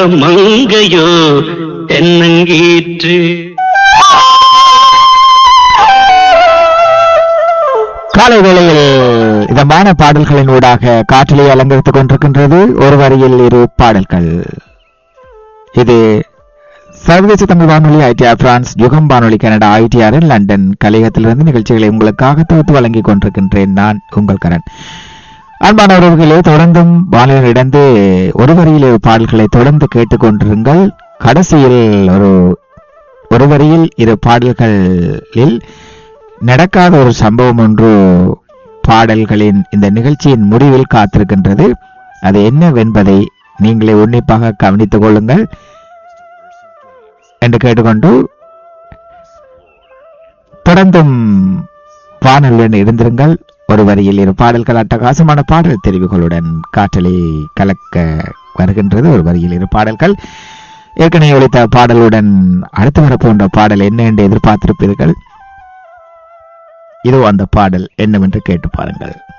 மங்கையோ தென்னங்கீற்று காலை வேளையில் இதமான பாடல்களின் ஊடாக காற்றிலே அலங்கரித்துக் கொண்டிருக்கின்றது ஒரு வரியில் இரு பாடல்கள் இது சர்வதேச தமிழ் வானொலி ஐடிஆர் பிரான்ஸ் யுகம் வானொலி கனடா ஐடிஆர் லண்டன் கலையகத்திலிருந்து நிகழ்ச்சிகளை உங்களுக்காக தொகுத்து வழங்கிக் கொண்டிருக்கின்றேன் நான் உங்கள் கரண் அன்பான உறவுகளே தொடர்ந்தும் வானிலிருந்து ஒரு வரியில் இரு பாடல்களை தொடர்ந்து கேட்டுக்கொண்டிருங்கள் கடைசியில் ஒரு ஒரு வரியில் இரு பாடல்களில் நடக்காத ஒரு சம்பவம் ஒன்று பாடல்களின் இந்த நிகழ்ச்சியின் முடிவில் காத்திருக்கின்றது அது என்னவென்பதை நீங்களே உன்னிப்பாக கவனித்துக் கொள்ளுங்கள் என்று கேட்டுக்கொண்டு தொடர்ந்தும் வானலுடன் இருந்திருங்கள் ஒரு வரியில் இரு பாடல்கள் அட்டகாசமான பாடல் தெரிவுகளுடன் காற்றலை கலக்க வருகின்றது ஒரு வரியில் இரு பாடல்கள் ஏற்கனவே ஒழித்த பாடலுடன் அடுத்து வரப்போன்ற பாடல் என்ன என்று எதிர்பார்த்திருப்பீர்கள் இதோ அந்த பாடல் என்னவென்று கேட்டு பாருங்கள்